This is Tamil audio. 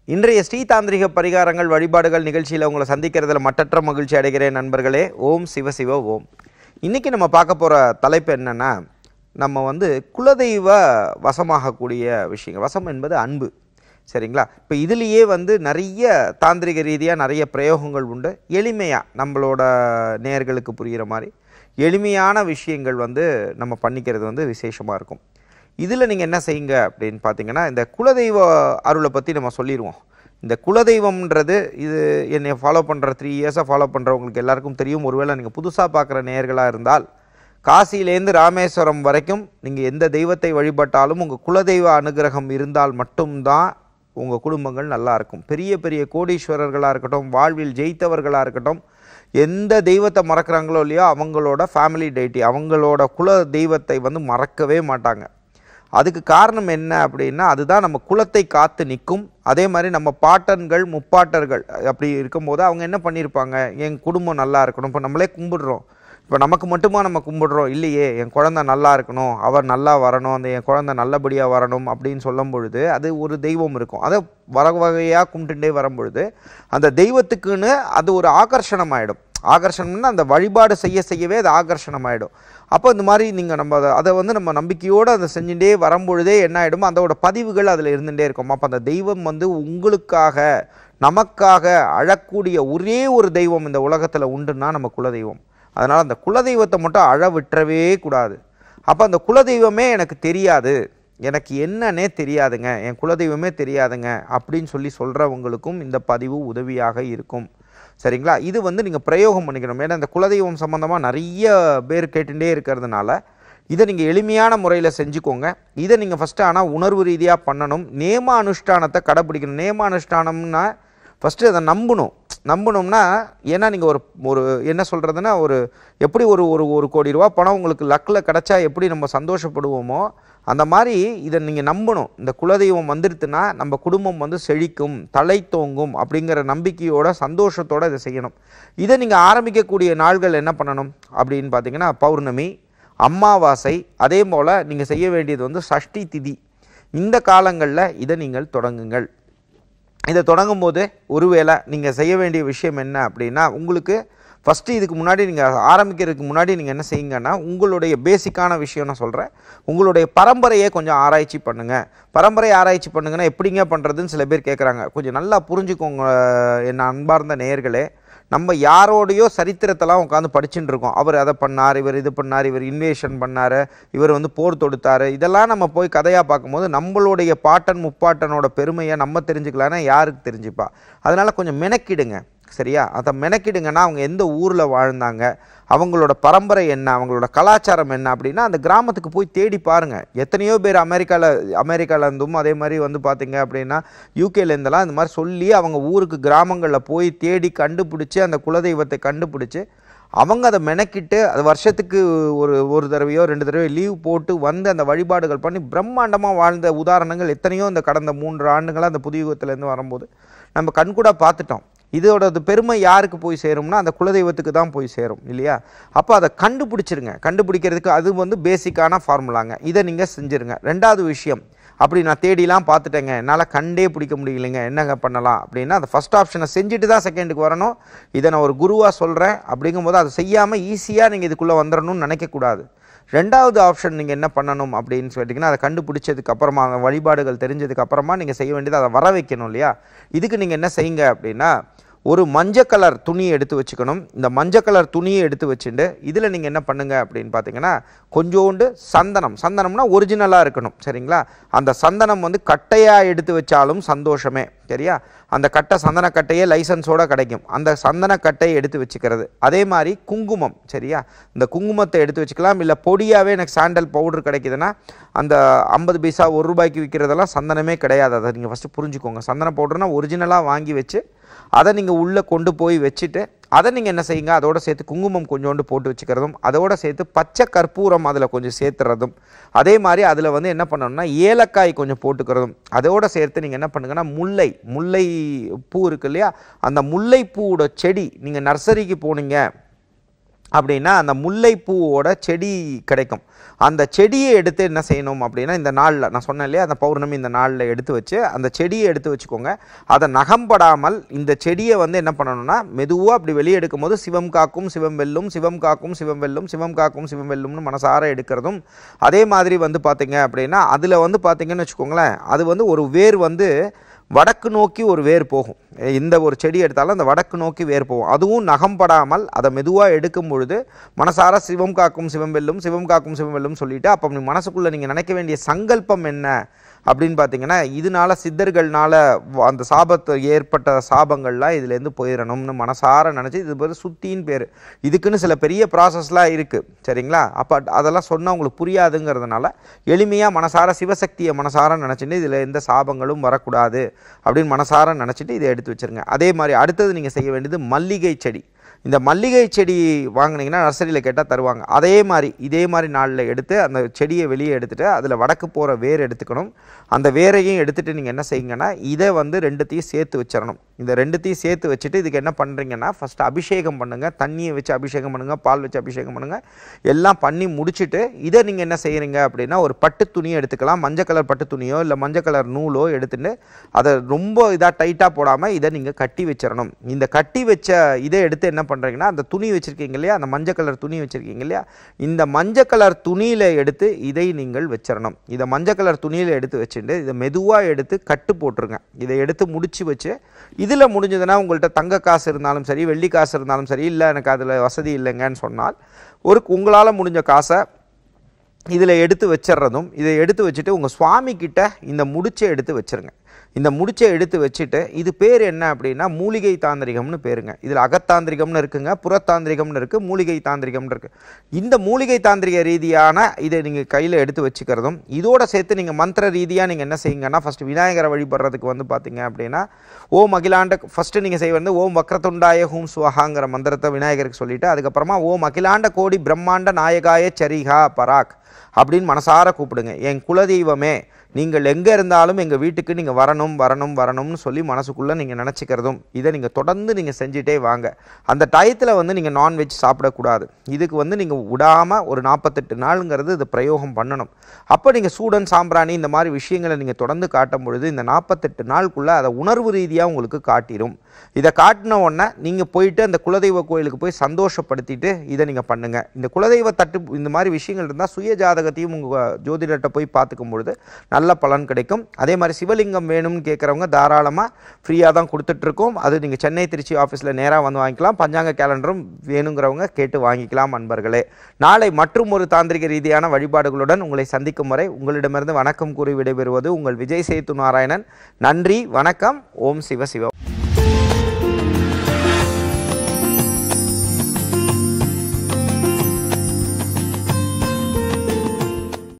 இன்றைய ஸ்ரீதாந்திரிக பரிகாரங்கள் வழிபாடுகள் நிகழ்ச்சியில் உங்களை சந்திக்கிறதுல மட்டற்ற மகிழ்ச்சி அடைகிறேன் நண்பர்களே ஓம் சிவ சிவ ஓம் இன்னைக்கு நம்ம பார்க்க போகிற தலைப்பு என்னன்னா நம்ம வந்து குலதெய்வ வசமாகக்கூடிய விஷயங்கள் வசம் என்பது அன்பு சரிங்களா இப்போ இதுலேயே வந்து நிறைய தாந்திரிக ரீதியாக நிறைய பிரயோகங்கள் உண்டு எளிமையாக நம்மளோட நேயர்களுக்கு புரிகிற மாதிரி எளிமையான விஷயங்கள் வந்து நம்ம பண்ணிக்கிறது வந்து விசேஷமாக இருக்கும் இதில் நீங்கள் என்ன செய்யுங்க அப்படின்னு பார்த்தீங்கன்னா இந்த குலதெய்வ அருளை பற்றி நம்ம சொல்லிடுவோம் இந்த குலதெய்வம்ன்றது இது என்னை ஃபாலோ பண்ணுற த்ரீ இயர்ஸாக ஃபாலோ பண்ணுறவங்களுக்கு எல்லாருக்கும் தெரியும் ஒருவேளை நீங்கள் புதுசாக பார்க்குற நேயர்களாக இருந்தால் காசியிலேருந்து ராமேஸ்வரம் வரைக்கும் நீங்கள் எந்த தெய்வத்தை வழிபட்டாலும் உங்கள் குலதெய்வ அனுகிரகம் இருந்தால் மட்டும்தான் உங்கள் குடும்பங்கள் நல்லா இருக்கும் பெரிய பெரிய கோடீஸ்வரர்களாக இருக்கட்டும் வாழ்வில் ஜெயித்தவர்களாக இருக்கட்டும் எந்த தெய்வத்தை மறக்கிறாங்களோ இல்லையோ அவங்களோட ஃபேமிலி டைட்டி அவங்களோட குல தெய்வத்தை வந்து மறக்கவே மாட்டாங்க அதுக்கு காரணம் என்ன அப்படின்னா அதுதான் நம்ம குலத்தை காத்து நிற்கும் அதே மாதிரி நம்ம பாட்டன்கள் முப்பாட்டர்கள் அப்படி இருக்கும்போது அவங்க என்ன பண்ணியிருப்பாங்க என் குடும்பம் நல்லா இருக்கணும் இப்போ நம்மளே கும்பிடுறோம் இப்போ நமக்கு மட்டுமா நம்ம கும்பிடுறோம் இல்லையே என் குழந்தை நல்லா இருக்கணும் அவர் நல்லா வரணும் அந்த என் குழந்தை நல்லபடியாக வரணும் அப்படின்னு சொல்லும் பொழுது அது ஒரு தெய்வம் இருக்கும் அதை வர வகையாக கும்பிட்டுட்டே வரும் பொழுது அந்த தெய்வத்துக்குன்னு அது ஒரு ஆகர்ஷணம் ஆகிடும் ஆகர்ஷணம்னா அந்த வழிபாடு செய்ய செய்யவே அது ஆகர்ஷணம் ஆகிடும் அப்போ இந்த மாதிரி நீங்கள் நம்ம அதை அதை வந்து நம்ம நம்பிக்கையோடு அதை செஞ்சுட்டே வரும்பொழுதே என்ன ஆகிடும் அதோட பதிவுகள் அதில் இருந்துகிட்டே இருக்கும் அப்போ அந்த தெய்வம் வந்து உங்களுக்காக நமக்காக அழக்கூடிய ஒரே ஒரு தெய்வம் இந்த உலகத்தில் உண்டுன்னா நம்ம குலதெய்வம் அதனால் அந்த குலதெய்வத்தை மட்டும் அழ விட்டுறவே கூடாது அப்போ அந்த குலதெய்வமே எனக்கு தெரியாது எனக்கு என்னன்னே தெரியாதுங்க என் குலதெய்வமே தெரியாதுங்க அப்படின்னு சொல்லி சொல்கிறவங்களுக்கும் இந்த பதிவு உதவியாக இருக்கும் சரிங்களா இது வந்து நீங்கள் பிரயோகம் பண்ணிக்கணும் ஏன்னா இந்த குலதெய்வம் சம்மந்தமாக நிறைய பேர் கேட்டுட்டே இருக்கிறதுனால இதை நீங்கள் எளிமையான முறையில் செஞ்சுக்கோங்க இதை நீங்கள் ஃபஸ்ட்டு ஆனால் உணர்வு ரீதியாக பண்ணணும் நேம அனுஷ்டானத்தை கடைப்பிடிக்கணும் நேம அனுஷ்டானம்னா ஃபஸ்ட்டு அதை நம்பணும் நம்பணும்னா ஏன்னா நீங்கள் ஒரு ஒரு என்ன சொல்கிறதுனா ஒரு எப்படி ஒரு ஒரு ஒரு கோடி ரூபா பணம் உங்களுக்கு லக்கில் கிடச்சா எப்படி நம்ம சந்தோஷப்படுவோமோ அந்த மாதிரி இதை நீங்கள் நம்பணும் இந்த குலதெய்வம் வந்துடுத்துன்னா நம்ம குடும்பம் வந்து செழிக்கும் தலை தோங்கும் அப்படிங்கிற நம்பிக்கையோட சந்தோஷத்தோடு இதை செய்யணும் இதை நீங்கள் ஆரம்பிக்கக்கூடிய நாள்கள் என்ன பண்ணணும் அப்படின்னு பார்த்தீங்கன்னா பௌர்ணமி அமாவாசை அதே போல் நீங்கள் செய்ய வேண்டியது வந்து சஷ்டி திதி இந்த காலங்களில் இதை நீங்கள் தொடங்குங்கள் இதை தொடங்கும் போது ஒருவேளை நீங்கள் செய்ய வேண்டிய விஷயம் என்ன அப்படின்னா உங்களுக்கு ஃபஸ்ட்டு இதுக்கு முன்னாடி நீங்கள் ஆரம்பிக்கிறதுக்கு முன்னாடி நீங்கள் என்ன செய்யுங்கன்னா உங்களுடைய பேசிக்கான விஷயம் நான் சொல்கிறேன் உங்களுடைய பரம்பரையை கொஞ்சம் ஆராய்ச்சி பண்ணுங்கள் பரம்பரை ஆராய்ச்சி பண்ணுங்கன்னா எப்படிங்க பண்ணுறதுன்னு சில பேர் கேட்குறாங்க கொஞ்சம் நல்லா புரிஞ்சுக்கோங்க என்ன அன்பார்ந்த நேயர்களே நம்ம யாரோடையோ சரித்திரத்தெல்லாம் உட்காந்து படிச்சுட்டு இருக்கோம் அவர் அதை பண்ணார் இவர் இது பண்ணார் இவர் இன்வேஷன் பண்ணார் இவர் வந்து போர் தொடுத்தார் இதெல்லாம் நம்ம போய் கதையாக பார்க்கும்போது நம்மளுடைய பாட்டன் முப்பாட்டனோட பெருமையை நம்ம தெரிஞ்சுக்கலான்னா யாருக்கு தெரிஞ்சுப்பா அதனால் கொஞ்சம் மெனக்கிடுங்க சரியா அதை மெனக்கிடுங்கன்னா அவங்க எந்த ஊரில் வாழ்ந்தாங்க அவங்களோட பரம்பரை என்ன அவங்களோட கலாச்சாரம் என்ன அப்படின்னா அந்த கிராமத்துக்கு போய் தேடி பாருங்கள் எத்தனையோ பேர் அமெரிக்காவில் அமெரிக்காவிலேருந்தும் அதே மாதிரி வந்து பார்த்தீங்க அப்படின்னா யூகேலேருந்தெல்லாம் இந்த மாதிரி சொல்லி அவங்க ஊருக்கு கிராமங்களில் போய் தேடி கண்டுபிடிச்சி அந்த குலதெய்வத்தை கண்டுபிடிச்சி அவங்க அதை மெனக்கிட்டு அது வருஷத்துக்கு ஒரு ஒரு தடவையோ ரெண்டு தடவையோ லீவ் போட்டு வந்து அந்த வழிபாடுகள் பண்ணி பிரம்மாண்டமாக வாழ்ந்த உதாரணங்கள் எத்தனையோ இந்த கடந்த மூன்று ஆண்டுகளாக அந்த புதியுகத்திலேருந்து வரும்போது நம்ம கண்கூட பார்த்துட்டோம் இதோட பெருமை யாருக்கு போய் சேரும்னா அந்த குலதெய்வத்துக்கு தான் போய் சேரும் இல்லையா அப்போ அதை கண்டுபிடிச்சிருங்க கண்டுபிடிக்கிறதுக்கு அது வந்து பேசிக்கான ஃபார்முலாங்க இதை நீங்கள் செஞ்சுருங்க ரெண்டாவது விஷயம் அப்படி நான் தேடிலாம் பார்த்துட்டேங்க என்னால் கண்டே பிடிக்க முடியலைங்க என்னங்க பண்ணலாம் அப்படின்னா அந்த ஃபஸ்ட் ஆப்ஷனை செஞ்சுட்டு தான் செகண்டுக்கு வரணும் இதை நான் ஒரு குருவாக சொல்கிறேன் அப்படிங்கும்போது அதை செய்யாமல் ஈஸியாக நீங்கள் இதுக்குள்ளே வந்துடணும்னு நினைக்கக்கூடாது ரெண்டாவது ஆப்ஷன் நீங்கள் என்ன பண்ணணும் அப்படின்னு சொல்லிட்டிங்கன்னா அதை கண்டுபிடிச்சதுக்கு அப்புறமா அந்த வழிபாடுகள் தெரிஞ்சதுக்கு அப்புறமா நீங்கள் செய்ய வேண்டியது அதை வர வைக்கணும் இல்லையா இதுக்கு நீங்கள் என்ன செய்யுங்க அப்படின்னா ஒரு மஞ்சள் கலர் துணியை எடுத்து வச்சுக்கணும் இந்த மஞ்சள் கலர் துணியை எடுத்து வச்சுட்டு இதில் நீங்கள் என்ன பண்ணுங்க அப்படின்னு பார்த்தீங்கன்னா கொஞ்சோண்டு சந்தனம் சந்தனம்னா ஒரிஜினலாக இருக்கணும் சரிங்களா அந்த சந்தனம் வந்து கட்டையாக எடுத்து வச்சாலும் சந்தோஷமே சரியா அந்த கட்டை சந்தன கட்டையே லைசன்ஸோட கிடைக்கும் அந்த சந்தன கட்டையை எடுத்து வச்சுக்கிறது அதே மாதிரி குங்குமம் சரியா இந்த குங்குமத்தை எடுத்து வச்சுக்கலாம் இல்லை பொடியாகவே எனக்கு சாண்டல் பவுடர் கிடைக்குதுன்னா அந்த ஐம்பது பைசா ஒரு ரூபாய்க்கு விற்கிறதெல்லாம் சந்தனமே கிடையாது அதை நீங்கள் ஃபஸ்ட்டு புரிஞ்சுக்கோங்க சந்தன பவுடர்னா ஒரிஜினலாக வாங்கி வச்சு அதை நீங்கள் உள்ளே கொண்டு போய் வச்சுட்டு அதை நீங்கள் என்ன செய்யுங்க அதோட சேர்த்து குங்குமம் கொஞ்சோண்டு போட்டு வச்சுக்கிறதும் அதோட சேர்த்து பச்சை கற்பூரம் அதில் கொஞ்சம் சேர்த்துறதும் அதே மாதிரி அதில் வந்து என்ன பண்ணணும்னா ஏலக்காய் கொஞ்சம் போட்டுக்கிறதும் அதோட சேர்த்து நீங்கள் என்ன பண்ணுங்கன்னா முல்லை முல்லை பூ இருக்கு இல்லையா அந்த முல்லை பூவோட செடி நீங்கள் நர்சரிக்கு போனீங்க அப்படின்னா அந்த முல்லைப்பூவோட செடி கிடைக்கும் அந்த செடியை எடுத்து என்ன செய்யணும் அப்படின்னா இந்த நாளில் நான் சொன்னேன் இல்லையா அந்த பௌர்ணமி இந்த நாளில் எடுத்து வச்சு அந்த செடியை எடுத்து வச்சுக்கோங்க அதை நகம்படாமல் இந்த செடியை வந்து என்ன பண்ணணும்னா மெதுவாக அப்படி வெளியே எடுக்கும் போது சிவம் காக்கும் சிவம் வெல்லும் சிவம் காக்கும் சிவம் வெல்லும் சிவம் காக்கும் சிவம் வெல்லும்னு மனசார எடுக்கிறதும் அதே மாதிரி வந்து பார்த்தீங்க அப்படின்னா அதில் வந்து பார்த்தீங்கன்னு வச்சுக்கோங்களேன் அது வந்து ஒரு வேர் வந்து வடக்கு நோக்கி ஒரு வேர் போகும் இந்த ஒரு செடி எடுத்தாலும் அந்த வடக்கு நோக்கி வேர் போகும் அதுவும் நகம்படாமல் அதை மெதுவாக எடுக்கும் பொழுது மனசார சிவம் காக்கும் சிவம் வெல்லும் சிவம் காக்கும் சிவம் வெல்லும் சொல்லிட்டு அப்போ நீ மனசுக்குள்ளே நீங்கள் நினைக்க வேண்டிய சங்கல்பம் என்ன அப்படின்னு பார்த்தீங்கன்னா இதனால சித்தர்கள்னால வ- அந்த சாபத்து ஏற்பட்ட சாபங்கள்லாம் இதுலேருந்து போயிடணும்னு மனசார நினச்சி இது பேர் சுத்தின்னு பேர் இதுக்குன்னு சில பெரிய ப்ராசஸ்லாம் இருக்குது சரிங்களா அப்போ அதெல்லாம் சொன்னால் உங்களுக்கு புரியாதுங்கிறதுனால எளிமையாக மனசார சிவசக்தியை மனசார நினச்சிட்டு இதில் எந்த சாபங்களும் வரக்கூடாது அப்படின்னு மனசார நினச்சிட்டு இதை எடுத்து வச்சிருங்க அதே மாதிரி அடுத்தது நீங்கள் செய்ய வேண்டியது மல்லிகை செடி இந்த மல்லிகை செடி வாங்குனீங்கன்னா நர்சரியில் கேட்டால் தருவாங்க அதே மாதிரி இதே மாதிரி நாளில் எடுத்து அந்த செடியை வெளியே எடுத்துட்டு அதில் வடக்கு போகிற வேர் எடுத்துக்கணும் அந்த வேரையும் எடுத்துட்டு நீங்கள் என்ன செய்யுங்கன்னா இதை வந்து ரெண்டுத்தையும் சேர்த்து வச்சிடணும் இந்த ரெண்டுத்தையும் சேர்த்து வச்சுட்டு இதுக்கு என்ன பண்ணுறீங்கன்னா ஃபஸ்ட்டு அபிஷேகம் பண்ணுங்கள் தண்ணியை வச்சு அபிஷேகம் பண்ணுங்கள் பால் வச்சு அபிஷேகம் பண்ணுங்கள் எல்லாம் பண்ணி முடிச்சுட்டு இதை நீங்கள் என்ன செய்கிறீங்க அப்படின்னா ஒரு பட்டு துணியை எடுத்துக்கலாம் மஞ்சள் கலர் பட்டு துணியோ இல்லை மஞ்சள் கலர் நூலோ எடுத்துட்டு அதை ரொம்ப இதாக டைட்டாக போடாமல் இதை நீங்கள் கட்டி வச்சிடணும் இந்த கட்டி வச்ச இதை எடுத்து என்ன பண்ணுறீங்கன்னா அந்த துணி வச்சுருக்கீங்க இல்லையா அந்த மஞ்சள் கலர் துணி வச்சுருக்கீங்க இல்லையா இந்த மஞ்சள் கலர் துணியில் எடுத்து இதை நீங்கள் வச்சிடணும் இதை மஞ்சள் கலர் துணியில் எடுத்து வச்சுட்டு இதை மெதுவாக எடுத்து கட்டு போட்டுருங்க இதை எடுத்து முடிச்சு வச்சு இதில் முடிஞ்சதுன்னா உங்கள்கிட்ட தங்க காசு இருந்தாலும் சரி வெள்ளி காசு இருந்தாலும் சரி இல்லை எனக்கு அதில் வசதி இல்லைங்கன்னு சொன்னால் ஒரு உங்களால் முடிஞ்ச காசை இதில் எடுத்து வச்சிடுறதும் இதை எடுத்து வச்சுட்டு உங்கள் சுவாமி கிட்ட இந்த முடிச்சை எடுத்து வச்சிருங்க இந்த முடிச்சை எடுத்து வச்சுட்டு இது பேர் என்ன அப்படின்னா மூலிகை தாந்திரிகம்னு பேருங்க இதில் அகத்தாந்திரிகம்னு இருக்குங்க புறத்தாந்திரிகம்னு இருக்குது மூலிகை தாந்திரிகம்னு இருக்குது இந்த மூலிகை தாந்திரிக ரீதியான இதை நீங்கள் கையில் எடுத்து வச்சுக்கிறதும் இதோட சேர்த்து நீங்கள் மந்திர ரீதியாக நீங்கள் என்ன செய்யுங்கன்னா ஃபஸ்ட்டு விநாயகரை வழிபடுறதுக்கு வந்து பார்த்தீங்க அப்படின்னா ஓம் அகிலாண்ட ஃபஸ்ட்டு நீங்கள் செய்ய வந்து ஓம் வக்ரதுண்டாய ஹூம் சுவஹாங்கிற மந்திரத்தை விநாயகருக்கு சொல்லிட்டு அதுக்கப்புறமா ஓம் அகிலாண்ட கோடி பிரம்மாண்ட நாயகாய சரிகா பராக் அப்படின்னு மனசார கூப்பிடுங்க என் குலதெய்வமே நீங்கள் எங்கே இருந்தாலும் எங்கள் வீட்டுக்கு நீங்கள் வரணும் வரணும் வரணும்னு சொல்லி மனசுக்குள்ளே நீங்கள் நினச்சிக்கிறதும் இதை நீங்கள் தொடர்ந்து நீங்கள் செஞ்சுட்டே வாங்க அந்த டயத்தில் வந்து நீங்கள் நான்வெஜ் சாப்பிடக்கூடாது இதுக்கு வந்து நீங்கள் விடாமல் ஒரு நாற்பத்தெட்டு நாளுங்கிறது இது பிரயோகம் பண்ணணும் அப்போ நீங்கள் சூடன் சாம்பிராணி இந்த மாதிரி விஷயங்களை நீங்கள் தொடர்ந்து காட்டும் பொழுது இந்த நாற்பத்தெட்டு நாளுக்குள்ளே அதை உணர்வு ரீதியாக உங்களுக்கு காட்டிடும் இதை காட்டின உடனே நீங்கள் போயிட்டு அந்த குலதெய்வ கோயிலுக்கு போய் சந்தோஷப்படுத்திட்டு இதை நீங்கள் பண்ணுங்கள் இந்த குலதெய்வ தட்டு இந்த மாதிரி விஷயங்கள் இருந்தால் சுய ஜாதகத்தையும் உங்கள் ஜோதிடர்கிட்ட போய் பார்த்துக்கும் பொழுது நல்ல பலன் கிடைக்கும் அதே மாதிரி சிவலிங்கம் வேணும்னு கேட்குறவங்க தாராளமாக ஃப்ரீயாக தான் கொடுத்துட்ருக்கோம் அது நீங்கள் சென்னை திருச்சி ஆஃபீஸில் நேராக வந்து வாங்கிக்கலாம் பஞ்சாங்க கேலண்டரும் வேணுங்கிறவங்க கேட்டு வாங்கிக்கலாம் அன்பர்களே நாளை மற்றும் ஒரு தாந்திரிக ரீதியான வழிபாடுகளுடன் உங்களை சந்திக்கும் வரை உங்களிடமிருந்து வணக்கம் கூறி விடைபெறுவது உங்கள் விஜய் சேத்து நாராயணன் நன்றி வணக்கம் ஓம் சிவ சிவ